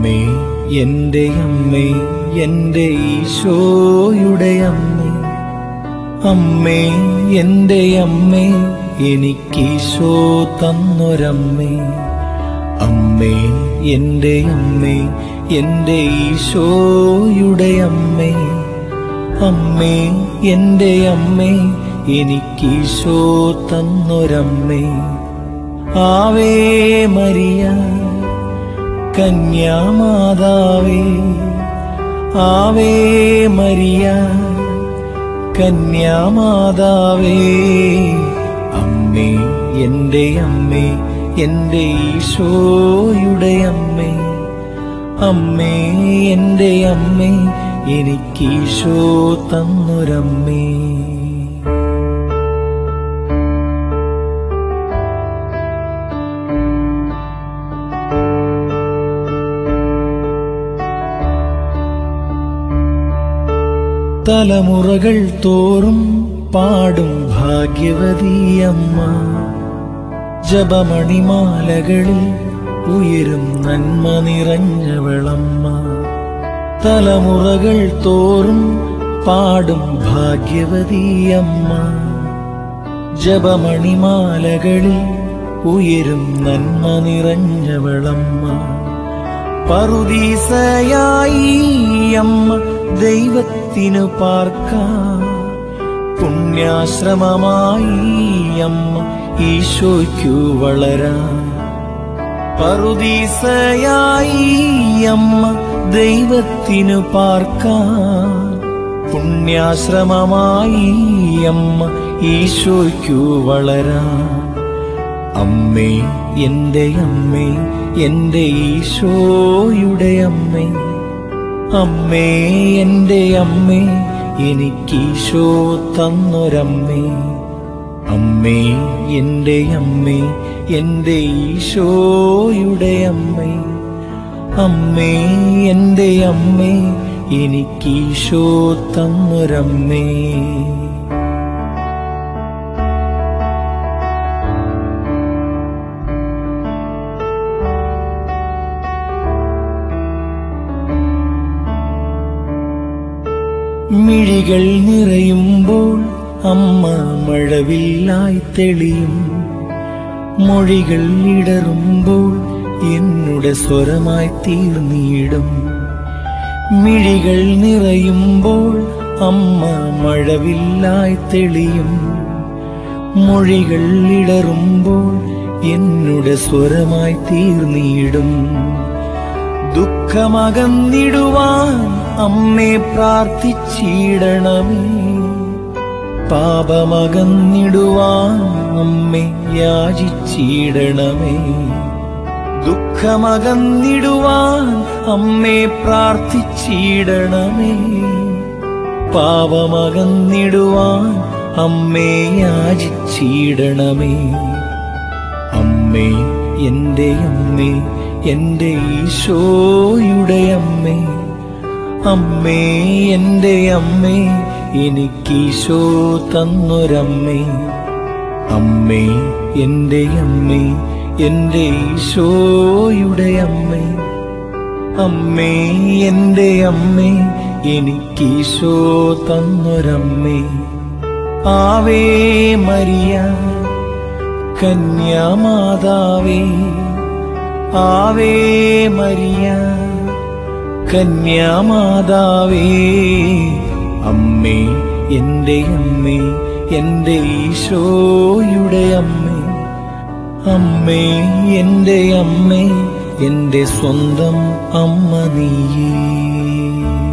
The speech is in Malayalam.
അമ്മേ എന്റെ അമ്മേ എന്റെ ഈശോയുടെ അമ്മേ അമ്മേ എന്റെ അമ്മേ എനിക്കീശോ തന്നൊരമ്മേ അമ്മേ എന്റെ അമ്മേ എന്റെ ഈശോയുടെ അമ്മേ അമ്മേ എന്റെ അമ്മേ എനിക്കീശോ തന്നൊരമ്മേ ആവേ മരിയ കന്യാമാതാവേ ആവേ മരിയ കന്യാമാതാവേ അമ്മേ എന്റെ അമ്മേ എന്റെ ഈശോയുടെ അമ്മേ അമ്മേ എന്റെ അമ്മേ എനിക്കീശോ തന്നൊരമ്മേ തലമുറകൾ തോറും പാടും ഭാഗ്യവതിയമ്മ ജപമണിമാലകളിൽ ഉയരും നന്മ നിറഞ്ഞവളമ്മ തലമുറകൾ തോറും പാടും ഭാഗ്യവതിയമ്മ ജപമണിമാലകളിൽ ഉയരും നന്മ നിറഞ്ഞവളമ്മ പറുദീസയായി അമ്മ ദൈവത്തിനു പാർക്കാം പുണ്യാശ്രമമായി അമ്മ ഈശോയ്ക്കു വളരാം പറുദീസയായി അമ്മ ദൈവത്തിനു പാർക്കാം പുണ്യാശ്രമമായി അമ്മ ഈശോയ്ക്കു വളരാം അമ്മേ എന്റെ അമ്മേ എന്റെ ഈശോയുടെ അമ്മേ അമ്മേ എന്റെ അമ്മേ എനിക്കീശോ തന്നൊരമ്മേ അമ്മേ എന്റെ അമ്മേ എന്റെ ഈശോയുടെ അമ്മേ അമ്മേ എന്റെ അമ്മേ എനിക്കീശോ തന്നൊരമ്മേ മിഴികൾ നിറയുമ്പോൾ അമ്മ മഴവില്ലായി തെളിയും മൊഴികൾ ഇടറുമ്പോൾ എന്നുടെ സ്വരമായി തീർന്നിടും മിഴികൾ നിറയുമ്പോൾ അമ്മ മഴവില്ലായി തെളിയും മൊഴികൾ ഇടറുമ്പോൾ എന്നുടെ സ്വരമായി തീർന്നിടും ദുഃഖമകന്നിടുവാൻ അമ്മേ പ്രാർത്ഥിച്ചിടണമേ പാപമകന്നിടുവാൻ അമ്മേ യാചിച്ചിടണമേ ദുഃഖമകന്നിടുവാൻ അമ്മേ പ്രാർത്ഥിച്ചിടണമേ പാപമകന്നിടുവാൻ അമ്മേ യാചിച്ചിടണമേ അമ്മേ എന്റെ അമ്മേ എന്റെ ഈശോയുടെ അമ്മേ അമ്മേ എന്റെ അമ്മേ എനിക്കീശോ തന്നൊരമ്മേ അമ്മേ എന്റെ അമ്മേ എന്റെ ഈശോയുടെ അമ്മേ അമ്മേ എന്റെ അമ്മേ എനിക്കീശോ തന്നൊരമ്മേ ആവേ മരിയ കന്യാമാതാവേ ആവേ മരിയ കന്യാമാതാവേ അമ്മേ എന്റെ അമ്മേ എന്റെ ഈശോയുടെ അമ്മേ അമ്മേ എന്റെ അമ്മേ എന്റെ സ്വന്തം അമ്മ നീയേ